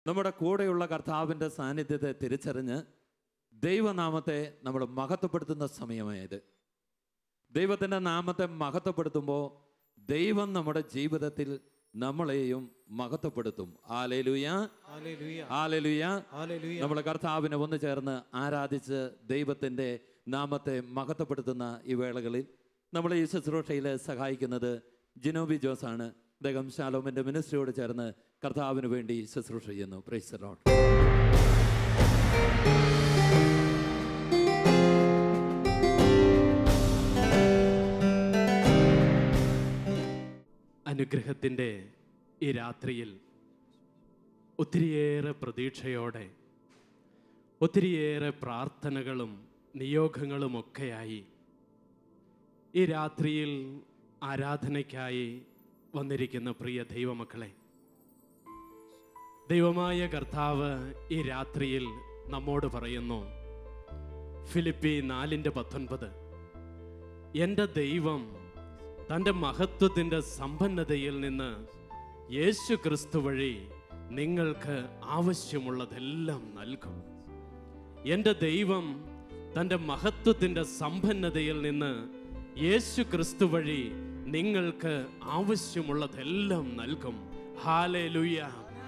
നമ്മുടെ കൂടെയുള്ള കർത്താവിൻ്റെ സാന്നിധ്യത്തെ തിരിച്ചറിഞ്ഞ് ദൈവനാമത്തെ നമ്മൾ മഹത്വപ്പെടുത്തുന്ന സമയമായത് ദൈവത്തിൻ്റെ നാമത്തെ മഹത്വപ്പെടുത്തുമ്പോൾ ദൈവം നമ്മുടെ ജീവിതത്തിൽ നമ്മളെയും മഹത്വപ്പെടുത്തും ആലേലുയ ഹല്ലേലൂയ ആലേലുയ ഹല്ലേലൂയ നമ്മൾ കർത്താവിനെ ഒന്ന് ചേർന്ന് ആരാധിച്ച് ദൈവത്തിൻ്റെ നാമത്തെ മഹത്വപ്പെടുത്തുന്ന ഈ വേളകളിൽ നമ്മളെ ഈ ശുശ്രൂഷയിൽ സഹായിക്കുന്നത് ജിനോബി ജോസ് ആണ് അദ്ദേഹം ശാലോമിൻ്റെ മിനിസ്ട്രിയോട് ചേർന്ന് കർത്താവിന് വേണ്ടി ശുശ്രൂഷ ചെയ്യുന്നു പ്രൈസ് ലോട്ട് അനുഗ്രഹത്തിൻ്റെ ഈ രാത്രിയിൽ ഒത്തിരിയേറെ പ്രതീക്ഷയോടെ ഒത്തിരിയേറെ പ്രാർത്ഥനകളും നിയോഗങ്ങളുമൊക്കെയായി ഈ രാത്രിയിൽ ആരാധനയ്ക്കായി വന്നിരിക്കുന്ന പ്രിയ ദൈവമക്കളെ ദൈവമായ കർത്താവ് ഈ രാത്രിയിൽ നമ്മോട് പറയുന്നു ഫിലിപ്പി നാലിൻ്റെ പത്തൊൻപത് എൻ്റെ ദൈവം തൻ്റെ മഹത്വത്തിൻ്റെ സമ്പന്നതയിൽ നിന്ന് യേശു ക്രിസ്തു വഴി നിങ്ങൾക്ക് ആവശ്യമുള്ളതെല്ലാം നൽകും എൻ്റെ ദൈവം തൻ്റെ മഹത്വത്തിൻ്റെ സമ്പന്നതയിൽ നിന്ന് യേശു ക്രിസ്തു വഴി നിങ്ങൾക്ക് ആവശ്യമുള്ളതെല്ലാം നൽകും ഹാലേ ലുയ്യ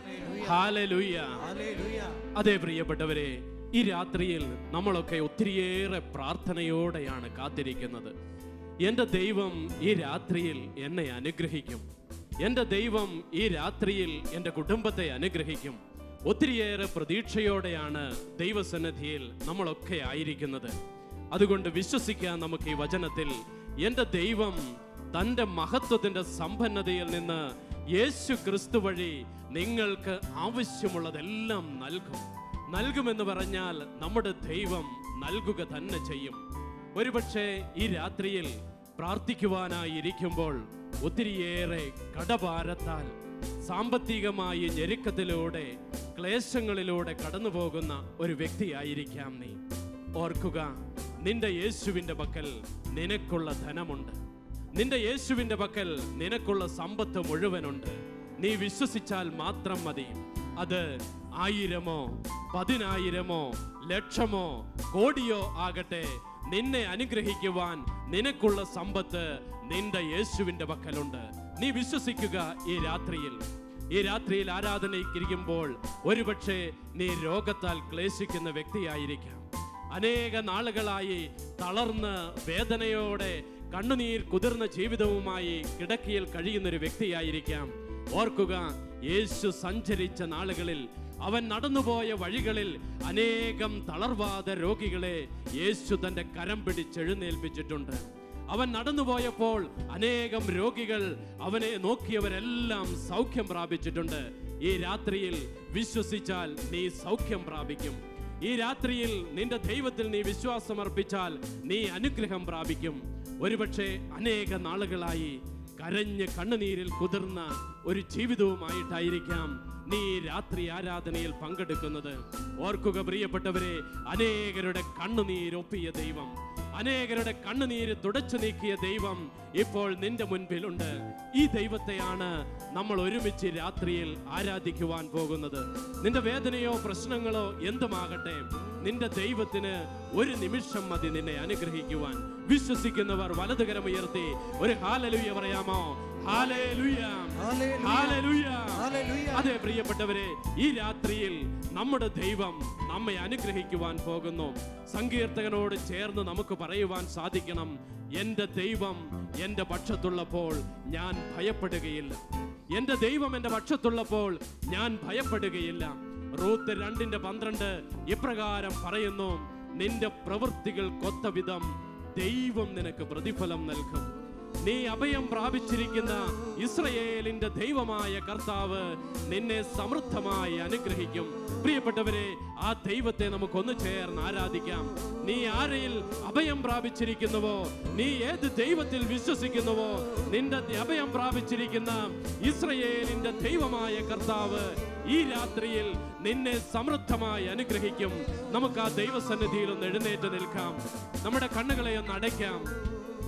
ഹാലേ ലുയ്യ ഹല്ലേലൂയ അതെ പ്രിയപ്പെട്ടവരെ ഈ രാത്രിയിൽ നമ്മളൊക്കെ ഒത്തിരിയേറെ പ്രാർത്ഥനയോടെയാണ് കാത്തിരിക്കുന്നത് എൻ്റെ ദൈവം ഈ രാത്രിയിൽ എന്നെ അനുഗ്രഹിക്കും എൻ്റെ ദൈവം ഈ രാത്രിയിൽ എൻ്റെ കുടുംബത്തെ അനുഗ്രഹിക്കും ഒത്തിരിയേറെ പ്രതീക്ഷയോടെയാണ് ദൈവസന്നിധിയിൽ നമ്മളൊക്കെ ആയിരിക്കുന്നത് അതുകൊണ്ട് വിശ്വസിക്കാൻ നമുക്ക് ഈ വചനത്തിൽ എൻ്റെ ദൈവം തൻ്റെ മഹത്വത്തിൻ്റെ സമ്പന്നതയിൽ നിന്ന് യേശു ക്രിസ്തു വഴി നിങ്ങൾക്ക് ആവശ്യമുള്ളതെല്ലാം നൽകും നൽകുമെന്ന് പറഞ്ഞാൽ നമ്മുടെ ദൈവം നൽകുക തന്നെ ചെയ്യും ഒരുപക്ഷെ ഈ രാത്രിയിൽ പ്രാർത്ഥിക്കുവാനായി ഇരിക്കുമ്പോൾ ഒത്തിരിയേറെ കടഭാരത്താൽ സാമ്പത്തികമായ ഞെരുക്കത്തിലൂടെ ക്ലേശങ്ങളിലൂടെ കടന്നു പോകുന്ന ഒരു വ്യക്തിയായിരിക്കാം നീ ഓർക്കുക നിന്റെ യേശുവിൻ്റെ പക്കൽ നിനക്കുള്ള ധനമുണ്ട് നിന്റെ യേശുവിൻ്റെ പക്കൽ നിനക്കുള്ള സമ്പത്ത് മുഴുവനുണ്ട് നീ വിശ്വസിച്ചാൽ മാത്രം മതി അത് ആയിരമോ പതിനായിരമോ ലക്ഷമോ കോടിയോ ആകട്ടെ നിന്നെ അനുഗ്രഹിക്കുവാൻ നിനക്കുള്ള സമ്പത്ത് നിന്റെ യേശുവിൻ്റെ പക്കലുണ്ട് നീ വിശ്വസിക്കുക ഈ രാത്രിയിൽ ഈ രാത്രിയിൽ ആരാധനയ്ക്കിരിക്കുമ്പോൾ ഒരുപക്ഷെ നീ രോഗത്താൽ ക്ലേശിക്കുന്ന വ്യക്തിയായിരിക്കാം അനേക നാളുകളായി തളർന്ന് വേദനയോടെ കണ്ണുനീർ കുതിർന്ന ജീവിതവുമായി കിടക്കയിൽ കഴിയുന്ന ഒരു വ്യക്തിയായിരിക്കാം ഓർക്കുക യേശു സഞ്ചരിച്ച നാളുകളിൽ അവൻ നടന്നുപോയ വഴികളിൽ അനേകം തളർവാദ രോഗികളെ യേശു തന്റെ കരം പിടിച്ചെഴുന്നേൽപ്പിച്ചിട്ടുണ്ട് അവൻ നടന്നുപോയപ്പോൾ അനേകം രോഗികൾ അവനെ നോക്കിയവരെല്ലാം സൗഖ്യം പ്രാപിച്ചിട്ടുണ്ട് ഈ രാത്രിയിൽ വിശ്വസിച്ചാൽ നീ സൗഖ്യം പ്രാപിക്കും ഈ രാത്രിയിൽ നിന്റെ ദൈവത്തിൽ നീ വിശ്വാസം അർപ്പിച്ചാൽ നീ അനുഗ്രഹം പ്രാപിക്കും ഒരുപക്ഷെ അനേക നാളുകളായി കരഞ്ഞ് കണ്ണുനീരിൽ കുതിർന്ന ഒരു ജീവിതവുമായിട്ടായിരിക്കാം നീ ഈ രാത്രി ആരാധനയിൽ പങ്കെടുക്കുന്നത് ഓർക്കുക പ്രിയപ്പെട്ടവരെ അനേകരുടെ കണ്ണുനീരൊപ്പിയ ദൈവം അനേകരുടെ കണ്ണുനീര് തുടച്ചു നീക്കിയ ദൈവം ഇപ്പോൾ നിന്റെ മുൻപിലുണ്ട് ഈ ദൈവത്തെയാണ് നമ്മൾ ഒരുമിച്ച് രാത്രിയിൽ ആരാധിക്കുവാൻ പോകുന്നത് നിന്റെ വേദനയോ പ്രശ്നങ്ങളോ എന്തുമാകട്ടെ നിന്റെ ദൈവത്തിന് ഒരു നിമിഷം മതി നിന്നെ അനുഗ്രഹിക്കുവാൻ വിശ്വസിക്കുന്നവർ വലതുകരമുയർത്തി ഒരു ഹാലലുയ പറയാമോ ഹാലേലുയ ഹല്ലേലൂയ. ഹാലലുയ ഹല്ലേലൂയ. അതെ പ്രിയപ്പെട്ടവരെ ഈ രാത്രിയിൽ നമ്മുടെ ദൈവം നമ്മെ അനുഗ്രഹിക്കുവാൻ പോകുന്നു സങ്കീർത്തകനോട് ചേർന്ന് നമുക്ക് പറയുവാൻ സാധിക്കണം എൻ്റെ ദൈവം എൻ്റെ പക്ഷത്തുള്ളപ്പോൾ ഞാൻ ഭയപ്പെടുകയില്ല എൻ്റെ ദൈവം എൻ്റെ പക്ഷത്തുള്ളപ്പോൾ ഞാൻ ഭയപ്പെടുകയില്ല റൂത്ത് രണ്ടിന്റെ പന്ത്രണ്ട് ഇപ്രകാരം പറയുന്നു നിന്റെ പ്രവൃത്തികൾ കൊത്ത വിധം ദൈവം നിനക്ക് പ്രതിഫലം നൽകും നീ അഭയം പ്രാപിച്ചിരിക്കുന്ന ഇസ്രയേലിന്റെ ദൈവമായ കർത്താവ് നിന്നെ സമൃദ്ധമായി അനുഗ്രഹിക്കും പ്രിയപ്പെട്ടവരെ ആ ദൈവത്തെ നമുക്കൊന്ന് ചേർന്ന് ആരാധിക്കാം നീ ആരെയിൽ അഭയം പ്രാപിച്ചിരിക്കുന്നുവോ നീ ഏത് ദൈവത്തിൽ വിശ്വസിക്കുന്നുവോ നിന്റെ അഭയം പ്രാപിച്ചിരിക്കുന്ന ഇസ്രയേലിന്റെ ദൈവമായ കർത്താവ് ഈ രാത്രിയിൽ നിന്നെ സമൃദ്ധമായി അനുഗ്രഹിക്കും നമുക്ക് ആ ദൈവസന്നിധിയിൽ ഒന്ന് എഴുന്നേറ്റ് നിൽക്കാം നമ്മുടെ കണ്ണുകളെ ഒന്ന് അടയ്ക്കാം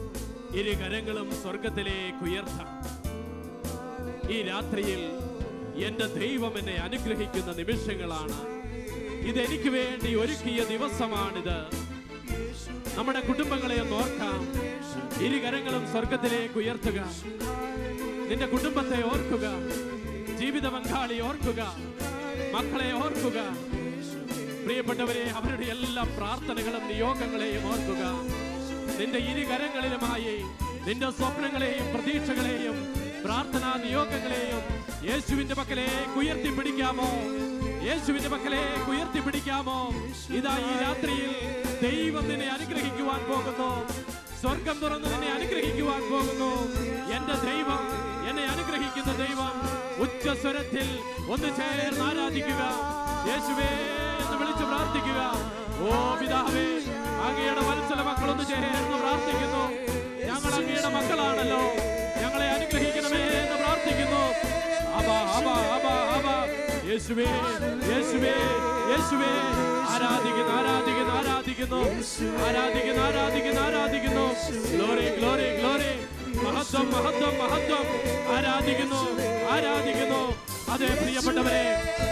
ഇരു കരങ്ങളും സ്വർഗത്തിലേക്ക് ഉയർത്താം ഈ രാത്രിയിൽ എന്റെ ദൈവം എന്നെ അനുഗ്രഹിക്കുന്ന നിമിഷങ്ങളാണ് ഇത് എനിക്ക് വേണ്ടി ഒരുക്കിയ ദിവസമാണിത് നമ്മുടെ കുടുംബങ്ങളെ ഒന്ന് ഓർക്കാം ഇരുകരങ്ങളും സ്വർഗത്തിലേക്ക് ഉയർത്തുക നിന്റെ കുടുംബത്തെ ഓർക്കുക ജീവിത പങ്കാളി ഓർക്കുക മക്കളെ ഓർക്കുക പ്രിയപ്പെട്ടവരെ അവരുടെ എല്ലാ പ്രാർത്ഥനകളും നിയോഗങ്ങളെയും ഓർക്കുക നിന്റെ ഇരുകരങ്ങളിലുമായി നിന്റെ സ്വപ്നങ്ങളെയും പ്രതീക്ഷകളെയും പ്രാർത്ഥനാ നിയോഗങ്ങളെയും യേശുവിന്റെ പക്കലേക്ക് ഉയർത്തിപ്പിടിക്കാമോ യേശുവിന്റെ പക്കലേക്ക് ഉയർത്തിപ്പിടിക്കാമോ ഇതാ ഈ രാത്രിയിൽ ദൈവം നിന്നെ അനുഗ്രഹിക്കുവാൻ പോകുന്നു സ്വർഗം തുറന്ന് നിന്നെ അനുഗ്രഹിക്കുവാൻ പോകുന്നു എന്റെ ദൈവം എന്നെ അനുഗ്രഹിക്കുന്ന ദൈവം ഉച്ചസ്വരത്തിൽ ഒന്ന് ചേർന്ന് ആരാധിക്കുക യേശുവേ എന്ന് വിളിച്ച് പ്രാർത്ഥിക്കുക ഓ പിതാവേ അങ്ങയുടെ വത്സല മക്കളൊന്ന് ചേർന്ന് പ്രാർത്ഥിക്കുന്നു ഞങ്ങൾ അങ്ങയുടെ മക്കളാണല്ലോ ഞങ്ങളെ അനുഗ്രഹിക്കണമേ എന്ന് പ്രാർത്ഥിക്കുന്നു അബ അബ അബ അബ യേശുവേ യേശുവേ യേശുവേ ആരാധിക്കുന്നു ആരാധിക്കുന്നു ആരാധിക്കുന്നു ആരാധിക്കുന്നു ആരാധിക്കുന്നു ആരാധിക്കുന്നു ഗ്ലോറി ഗ്ലോറി ഗ്ലോറി മഹത്വം മഹത്വം മഹത്വം ആരാധിക്കുന്നു ആരാധിക്കുന്നു അതെ പ്രിയപ്പെട്ടവരെ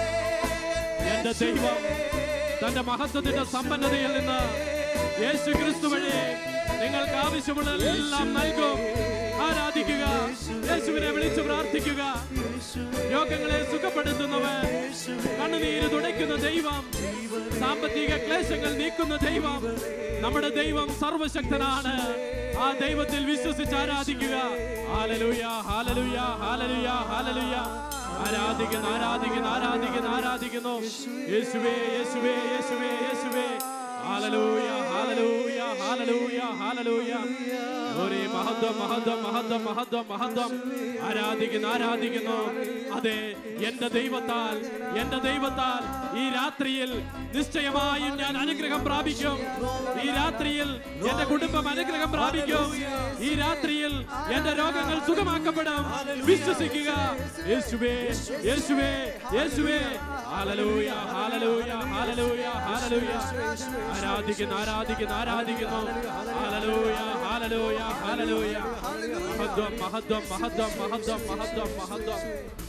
എന്റെ ദൈവം തന്റെ മഹത്വത്തിന്റെ സമ്പന്നതയിൽ നിന്ന് യേശു ക്രിസ്തു വഴി നിങ്ങൾക്ക് ആവശ്യമുള്ളതെല്ലാം നൽകും ആരാധിക്കുക യേശുവിനെ വിളിച്ചു പ്രാർത്ഥിക്കുക രോഗങ്ങളെ സുഖപ്പെടുത്തുന്നവൻ കണ്ണുനീര് തുടയ്ക്കുന്ന ദൈവം സാമ്പത്തിക ക്ലേശങ്ങൾ നീക്കുന്ന ദൈവം നമ്മുടെ ദൈവം സർവശക്തനാണ് ആ ദൈവത്തിൽ വിശ്വസിച്ച് ആരാധിക്കുക ഹാലലൂയ ഹാലലൂയ ഹാലലൂയ ഹാലലൂയ ആരാധിക്കുന്നു ആരാധിക്കുന്നു ആരാധിക്കുന്നു ആരാധിക്കുന്നു യേശുവേ യേശുവേ യേശുവേ യേശുവേ ഹാലലൂയ ഹാലലൂയ ഹാലലൂയ ഹാലലൂയ ഒരു മഹത്വം മഹത്വം മഹത്വം മഹത്വം മഹത്വം ആരാധിക്കുന്നു ആരാധിക്കുന്നു അതെ എന്റെ ദൈവത്താൽ എന്റെ ദൈവത്താൽ ഈ രാത്രിയിൽ നിശ്ചയമായും ഞാൻ അനുഗ്രഹം പ്രാപിക്കും ഈ രാത്രിയിൽ എന്റെ കുടുംബം അനുഗ്രഹം പ്രാപിക്കും ഈ രാത്രിയിൽ എന്റെ രോഗങ്ങൾ സുഖമാക്കപ്പെടും വിശ്വസിക്കുക യേശുവേ യേശുവേ യേശുവേ ഹാലലൂയ ഹാലലൂയ ഹാലലൂയ ഹാലലൂയ ആരാധിക്കുന്നു ആരാധിക്കുന്നു ആരാധിക്കുന്നു ഹാലലൂയ ഹാലലൂയ ഹാലലൂയ മഹത്വം മഹത്വം മഹത്വം മഹത്വം മഹത്വം മഹത്വം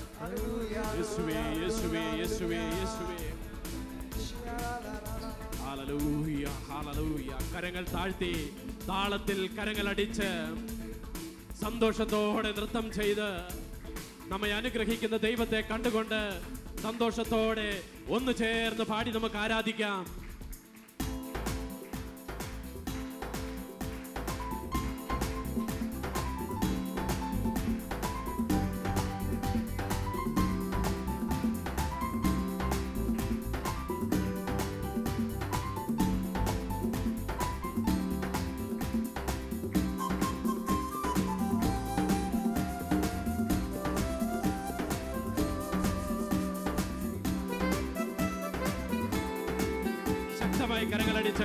യേശുവേ യേശുവേ യേശുവേ യേശുവേ ഹാലലൂയ ഹാലലൂയ കരങ്ങൾ താഴ്ത്തി താളത്തിൽ കരങ്ങൾ അടിച്ച് സന്തോഷത്തോടെ നൃത്തം ചെയ്ത് നമ്മെ അനുഗ്രഹിക്കുന്ന ദൈവത്തെ കണ്ടുകൊണ്ട് സന്തോഷത്തോടെ ഒന്ന് ചേർന്ന് പാടി നമുക്ക് ആരാധിക്കാം ശക്തമായി കരങ്ങളടിച്ച്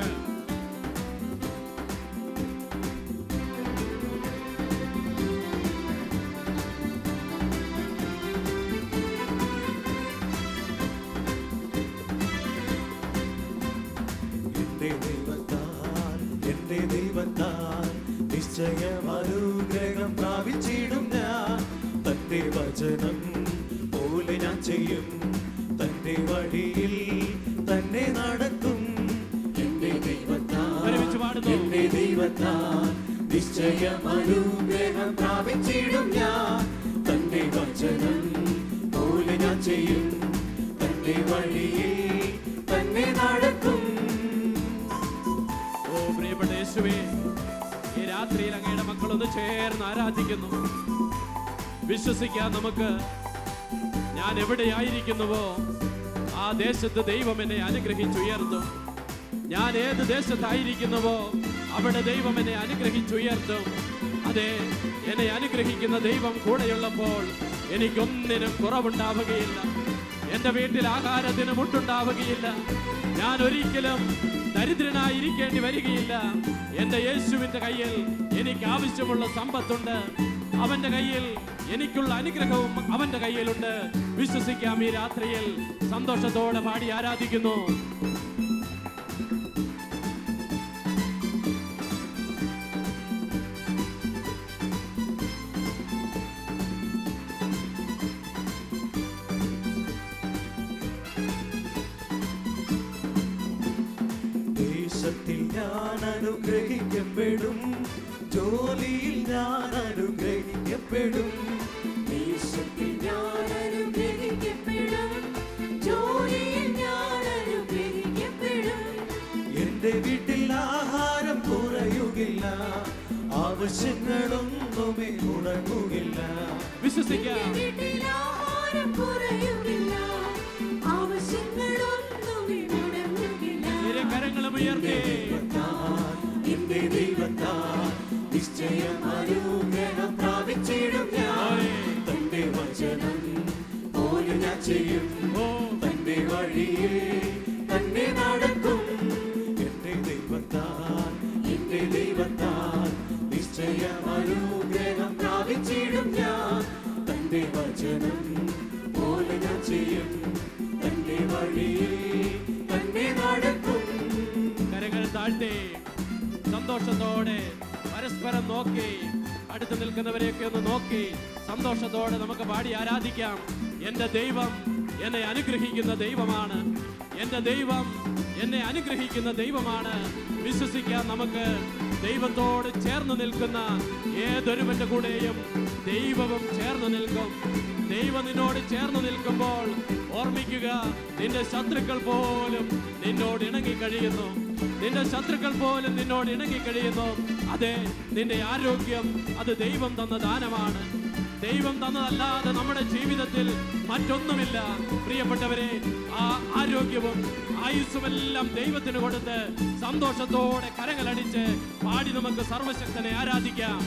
എന്റെ ദൈവത്താൽ എന്റെ ദൈവത്താൽ നിശ്ചയം അനുഗ്രഹം പ്രാപിച്ചിടും ഞാൻ തന്റെ വചനം പോലെ ഞാൻ ചെയ്യും തന്റെ വഴിയിൽ തന്നെ നടക്കും എന്റെ ദൈവത്താൽ ഒരുമിച്ച് പാടുന്നു. എന്റെ ദൈവത്താൽ നിശ്ചയം അനുഗ്രഹം പ്രാപിച്ചിടും ഞാൻ തന്റെ വചനം പോലെ ഞാൻ ചെയ്യും തന്റെ വഴിയിൽ തന്നെ നടക്കും ഓ പ്രിയപ്പെട്ട യേശുവേ ഈ രാത്രിയിൽ അങ്ങയുടെ മക്കളൊന്ന് ചേർന്ന് ആരാധിക്കുന്നു വിശ്വസിക്കാം നമുക്ക് ഞാൻ എവിടെയായിരിക്കുന്നുവോ ആ ദേശത്ത് ദൈവം എന്നെ അനുഗ്രഹിച്ചുയർത്തും ഞാൻ ഏത് ദേശത്തായിരിക്കുന്നുവോ അവിടെ ദൈവം എന്നെ അനുഗ്രഹിച്ചുയർത്തും അതെ എന്നെ അനുഗ്രഹിക്കുന്ന ദൈവം കൂടെയുള്ളപ്പോൾ എനിക്കൊന്നിനും കുറവുണ്ടാവുകയില്ല എന്റെ വീട്ടിൽ ആഹാരത്തിന് മുട്ടുണ്ടാവുകയില്ല ഞാൻ ഒരിക്കലും ദരിദ്രനായിരിക്കേണ്ടി വരികയില്ല എന്റെ യേശുവിന്റെ കയ്യിൽ എനിക്ക് ആവശ്യമുള്ള സമ്പത്തുണ്ട് അവന്റെ കയ്യിൽ എനിക്കുള്ള അനുഗ്രഹവും അവന്റെ കയ്യിലുണ്ട് വിശ്വസിക്കാം ഈ രാത്രിയിൽ സന്തോഷത്തോടെ പാടി ആരാധിക്കുന്നു അനുഗ്രഹിക്കപ്പെടും ജോലിയിൽ ഞാൻ അനുഗ്രഹിക്കപ്പെടും ദേശത്തിൽ ഞാൻ അനുഗ്രഹിക്കപ്പെടും ജോലിയിൽ ഞാൻ അനുഗ്രഹിക്കപ്പെടും എന്റെ വീട്ടിൽ ആഹാരം കുറയുകില്ല ആവശ്യങ്ങളൊന്നുമേ മുടങ്ങുകില്ല വിശ്വസിക്കാം വീട്ടിൽ ആഹാരം കുറയുകില്ല ആവശ്യങ്ങളൊന്നും മുടങ്ങുകില്ല ഇരു കരങ്ങളും ഉയർത്തി എന്റെ ദൈവത്താൽ നിശ്ചയം അനുഗ്രഹം പ്രാപിച്ചിടും ഞാൻ തന്റെ വചനം പോലെ ഞാൻ ചെയ്യും ഓ തന്റെ വഴിയിൽ തന്നെ നടക്കും എന്റെ ദൈവത്താൽ എന്റെ ദൈവത്താൽ നിശ്ചയം അനുഗ്രഹം പ്രാപിച്ചിടും ഞാൻ തന്റെ വചനം പോലെ ഞാൻ ചെയ്യും തന്റെ വഴിയിൽ തന്നെ നടക്കും കരങ്ങൾ താഴ്ത്തി സന്തോഷത്തോടെ പരസ്പരം നോക്കി അടുത്ത് നിൽക്കുന്നവരെയൊക്കെ ഒന്ന് നോക്കി സന്തോഷത്തോടെ നമുക്ക് പാടി ആരാധിക്കാം എൻ്റെ ദൈവം എന്നെ അനുഗ്രഹിക്കുന്ന ദൈവമാണ് എൻ്റെ ദൈവം എന്നെ അനുഗ്രഹിക്കുന്ന ദൈവമാണ് വിശ്വസിക്കാൻ നമുക്ക് ദൈവത്തോട് ചേർന്ന് നിൽക്കുന്ന ഏതൊരുവന്റെ കൂടെയും ദൈവവും ചേർന്ന് നിൽക്കും ദൈവം നിന്നോട് ചേർന്ന് നിൽക്കുമ്പോൾ ഓർമ്മിക്കുക നിന്റെ ശത്രുക്കൾ പോലും നിന്നോട് ഇണങ്ങി കഴിയുന്നു നിന്റെ ശത്രുക്കൾ പോലും നിന്നോട് ഇണങ്ങി കഴിയുന്നു അതെ നിന്റെ ആരോഗ്യം അത് ദൈവം തന്ന ദാനമാണ് ദൈവം തന്നതല്ലാതെ നമ്മുടെ ജീവിതത്തിൽ മറ്റൊന്നുമില്ല പ്രിയപ്പെട്ടവരെ ആ ആരോഗ്യവും ആയുസ്സുമെല്ലാം ദൈവത്തിന് കൊടുത്ത് സന്തോഷത്തോടെ കരങ്ങളടിച്ച് പാടി നമുക്ക് സർവശക്തനെ ആരാധിക്കാം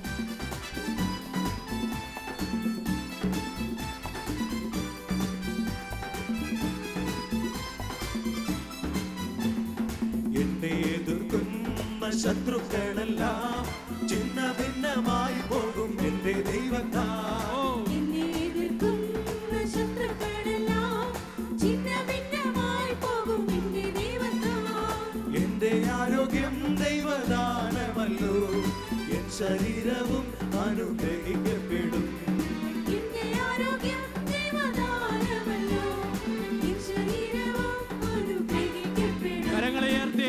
എന്നെ എതിർക്കുന്ന ശത്രുക്കളെല്ലാം ചിന്ന ഭിന്നമായി പോകും എന്റെ ദൈവത്താ ഓ എന്നെ എതിർക്കുന്ന ശത്രുക്കളെല്ലാം ഛിന്നഭിന്നമായി പോകും എന്റെ ദൈവത്താൽ എന്റെ ആരോഗ്യം ദൈവദാനമല്ലോ എൻ ശരീരവും അനുഗ്രഹിക്കപ്പെടും എന്റെ ആരോഗ്യം ദൈവദാനമല്ലോ എൻ ശരീരവും അനുഗ്രഹിക്കപ്പെടും കരങ്ങളെ ഉയർത്തി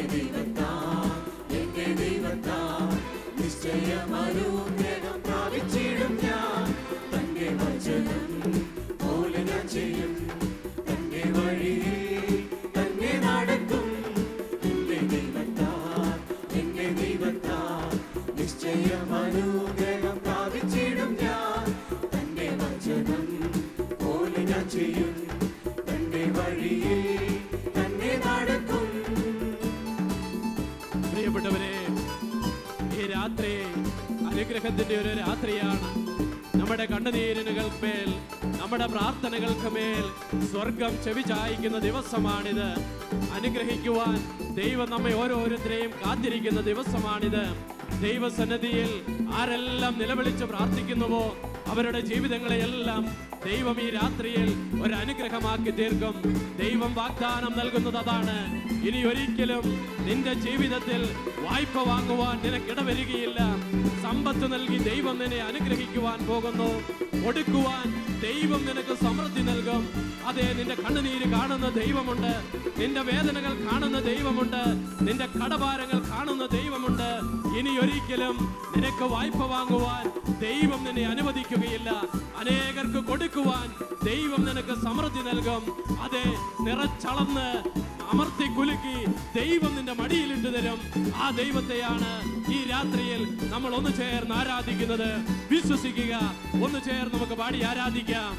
എന്റെ ദൈവത്താ നിശ്ചയം അനുഗ്രഹം പ്രാപിച്ചിടും ഞാൻ തന്റെ വചനം പോലെ ഞാൻ ചെയ്യും തന്റെ വഴിയിൽ തന്നെ നടക്കും എന്റെ ദൈവത്താ എന്റെ ദൈവത്താ നിശ്ചയം അനുഗ്രഹം പ്രാപിച്ചിടും ഞാൻ തന്റെ വചനം പോലെ ഞാൻ ചെയ്യും തന്റെ വഴിയിൽ തന്നെ നടക്കും പ്രിയപ്പെട്ടവരെ ഈ രാത്രി അനുഗ്രഹത്തിന്റെ ഒരു രാത്രിയാണ് നമ്മുടെ കണ്ണുനീരിനുകൾക്ക് മേൽ നമ്മുടെ പ്രാർത്ഥനകൾക്ക് മേൽ സ്വർഗം ചെവി ചായ്ക്കുന്ന ദിവസമാണിത് അനുഗ്രഹിക്കുവാൻ ദൈവം നമ്മെ ഓരോരുത്തരെയും കാത്തിരിക്കുന്ന ദിവസമാണിത് ദൈവസന്നിധിയിൽ ആരെല്ലാം നിലവിളിച്ച് പ്രാർത്ഥിക്കുന്നുവോ അവരുടെ ജീവിതങ്ങളെയെല്ലാം ദൈവം ഈ രാത്രിയിൽ ഒരു അനുഗ്രഹമാക്കി തീർക്കും ദൈവം വാഗ്ദാനം നൽകുന്നത് അതാണ് ഇനി ഒരിക്കലും നിന്റെ ജീവിതത്തിൽ വായ്പ വാങ്ങുവാൻ നിനക്കിടവരികയില്ല സമ്പത്ത് നൽകി ദൈവം നിന്നെ അനുഗ്രഹിക്കുവാൻ പോകുന്നു കൊടുക്കുവാൻ ദൈവം നിനക്ക് സമൃദ്ധി നൽകും അതെ നിന്റെ കണ്ണുനീര് കാണുന്ന ദൈവമുണ്ട് നിന്റെ വേദനകൾ കാണുന്ന ദൈവമുണ്ട് നിന്റെ കടഭാരങ്ങൾ കാണുന്ന ദൈവമുണ്ട് ഇനി ഒരിക്കലും നിനക്ക് വായ്പ വാങ്ങുവാൻ ദൈവം നിന്നെ അനുവദിക്കുകയില്ല അനേകർക്ക് കൊടുക്കുവാൻ ദൈവം നിനക്ക് സമൃദ്ധി നൽകും അതെ നിറച്ചളന്ന് അമർത്തി കുലുക്കി ദൈവം നിന്റെ മടിയിലിട്ട് തരും ആ ദൈവത്തെയാണ് ഈ രാത്രിയിൽ നമ്മൾ ഒന്ന് ചേർന്ന് ആരാധിക്കുന്നത് വിശ്വസിക്കുക ഒന്ന് ചേർന്ന് നമുക്ക് പാടി ആരാധിക്കാം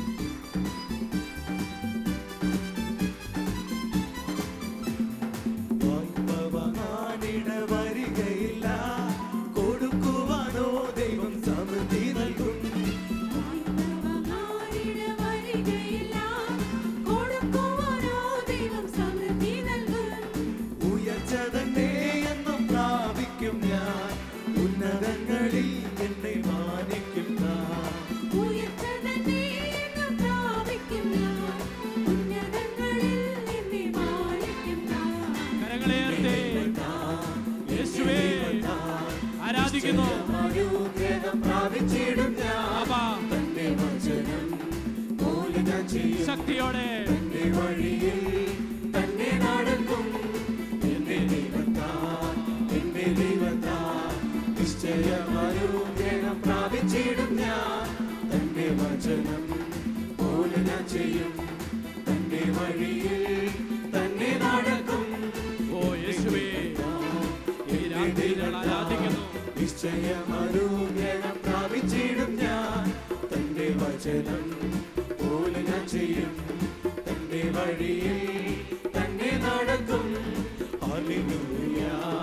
വായ്പ വാങ്ങാനിട വരികയില്ല കൊടുക്കുവാനോ ദൈവം സമൃദ്ധി നൽകും വായ്പവാങ്ങാനിട വരികയില്ല കൊടുക്കുവാനോ ദൈവം സമൃദ്ധി നൽകും ഉയർച്ച തന്നെ എന്നും പ്രാപിക്കും ഞാൻ ഉന്നതങ്ങളിൽ എന്നെ മാനിക്കും ഞാൻ. ഉയർച്ച തന്നെ എന്നും പ്രാപിക്കും ഞാൻ. ഉന്നതങ്ങളിൽ എന്നെ മാനിക്കും ഞാൻ. കരങ്ങളെ ഉയർത്തി യേശുവേ ആരാധിക്കുന്നു അനുഗ്രഹം പ്രാപിച്ചിടും ഞാൻ അപ്പാ തന്റെ വചനം പോലെ ഞാൻ ചെയ്യും ശക്തിയോടെ തന്റെ വഴിയിൽ തന്നെ നടക്കും എന്റെ ദൈവത്താൽ വഴിയിൽ തന്നെ നടക്കും ഓ യേശുവേ ഈ രാത്രിയിൽ ഞങ്ങൾ ആരാധിക്കുന്നു നിശ്ചയമനുഗ്രഹം പ്രാപിച്ചിടും ഞാൻ തന്റെ വചനം പോലെ ഞാൻ ചെയ്യും തന്റെ വഴിയിൽ തന്നെ നടക്കും ഹല്ലേലൂയ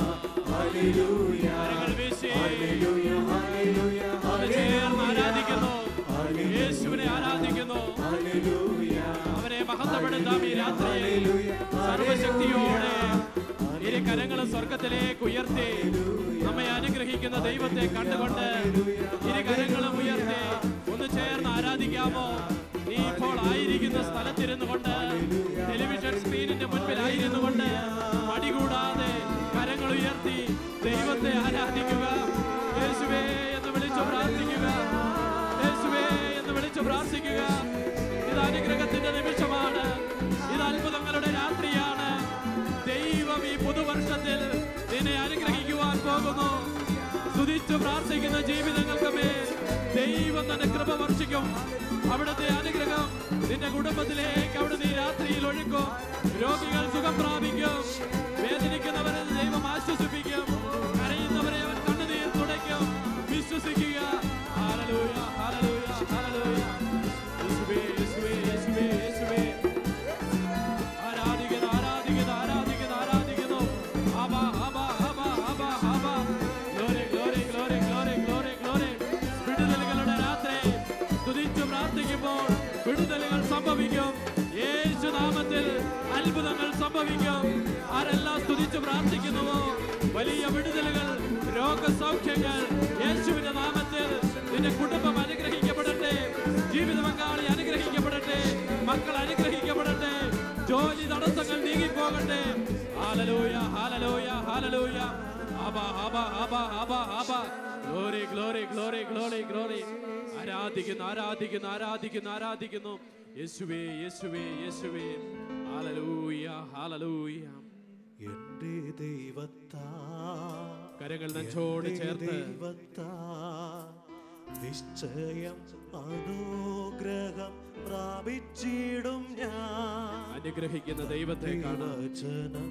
ഹല്ലേലൂയ കരങ്ങൾ വീശി ഹല്ലേലൂയ ഹല്ലേലൂയ ഒന്ന് ചേർന്ന് ആരാധിക്കുന്നു ഹല്ലേലൂയ യേശുവിനെ ആരാധിക്കുന്നു ഹല്ലേലൂയ അവനെ മഹത്വപ്പെടുത്താം ഈ രാത്രിയിൽ സർവശക്തിയോടെ ഇരു കരങ്ങളും സ്വർഗത്തിലേക്ക് ഉയർത്തി നമ്മെ അനുഗ്രഹിക്കുന്ന ദൈവത്തെ കണ്ടുകൊണ്ട് ഇരു കരങ്ങളും ഉയർത്തി ഒന്ന് ചേർന്ന് ആരാധിക്കാമോ നീ ഇപ്പോൾ ആയിരിക്കുന്ന സ്ഥലത്തിരുന്നു കൊണ്ട് ടെലിവിഷൻ സ്ക്രീനിന്റെ മുൻപിലായിരുന്നു കൊണ്ട് മടികൂടാതെ കരങ്ങൾ ഉയർത്തി ദൈവത്തെ ആരാധിക്കുക യേശുവേ എന്ന് വിളിച്ചു പ്രാർത്ഥിക്കുക യേശുവേ എന്ന് വിളിച്ചു പ്രാർത്ഥിക്കുക ഇത് അനുഗ്രഹത്തിന്റെ നിമിഷമാണ് ഇത് അത്ഭുതങ്ങളുടെ രാത്രിയാണ് ദൈവം ഈ പുതുവർഷത്തിൽ നിന്നെ അനുഗ്രഹിക്കുവാൻ പോകുന്നു സ്തുതിച്ചു പ്രാർത്ഥിക്കുന്ന ജീവിതങ്ങൾക്ക് മേൽ ദൈവം തന്നെ കൃപ വർഷിക്കും അവിടുത്തെ അനുഗ്രഹം നിന്റെ കുടുംബത്തിലേക്ക് അവിടുന്ന് ഈ രാത്രിയിൽ ഒഴുക്കും രോഗികൾ സുഖം പ്രാപിക്കും വേദനിക്കുന്നവരെ ദൈവം ആശ്വസിപ്പിക്കും കരയുന്നവരെ അവൻ കണ്ണുനീർ തുടയ്ക്കും വിശ്വസിക്കുക ഹല്ലേലൂയ ഹല്ലേലൂയ ഹല്ലേലൂയ യേശുവേ യേശുവേ യേശുവേ യേശുവേ ആരാധിക്കുന്നു ആരാധിക്കുന്നു ആരാധിക്കുന്നു ആരാധിക്കുന്നു ആബാ ആബാ ആബാ ആബാ ആബാ glory glory glory glory glory glory വിടുതലുകളുടെ രാത്രി സ്തുതിച്ചു പ്രാർത്ഥിക്കുമ്പോൾ വിടുതലുകൾ സംഭവിക്കും യേശു നാമത്തിൽ അത്ഭുതങ്ങൾ സംഭവിക്കും ആരെല്ലാം സ്തുതിച്ചു പ്രാർത്ഥിക്കുന്നുവോ വലിയ വിടുതലുകൾ രോഗസൗഖ്യങ്ങൾ യേശുവിന്റെ നാമത്തിൽ നിന്റെ കുടുംബം അനുഗ്രഹിക്കപ്പെടട്ടെ ജീവിത പങ്കാളി അനുഗ്രഹിക്കപ്പെടട്ടെ മക്കൾ അനുഗ്രഹിക്കപ്പെടട്ടെ ജോലി തടസ്സങ്ങൾ നീങ്ങിപ്പോകട്ടെ ഹാലലൂയ ഹാലലൂയ ഹാലലൂയ ആബ ആബ ആബ ആബ ആബ glory glory glory glory glory ആരാധിക്കുന്നു ആരാധിക്കുന്നു ആരാധിക്കുന്നു ആരാധിക്കുന്നു യേശുവേ യേശുവേ യേശുവേ ഹാലലൂയ ഹാലലൂയ എന്റെ ദൈവത്താ കരങ്ങൾ നെഞ്ചോട് ചേർത്ത് ദൈവത്താ നിശ്ചയം അനുഗ്രഹം പ്രാപിച്ചിടും ഞാൻ അനുഗ്രഹിക്കുന്ന ദൈവത്തെ കാണാം വചനം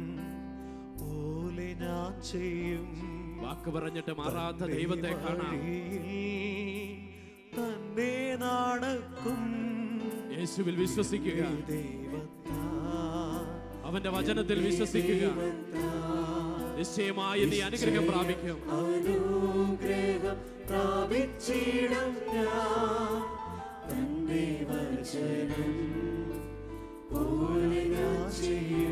പോലെ ഞാൻ ചെയ്യും വാക്ക് പറഞ്ഞിട്ട് മാറാത്ത ദൈവത്തെ കാണാം വഴിയിൽ തന്നെ നടക്കും യേശുവിൽ വിശ്വസിക്കുക ദൈവത്താ അവന്റെ വചനത്തിൽ വിശ്വസിക്കുക നിശ്ചയമായി നീ അനുഗ്രഹം പ്രാപിക്കും അനുഗ്രഹം പ്രാപിച്ചിടും ഞാൻ തന്റെ വചനം പോലെ ഞാൻ ചെയ്യും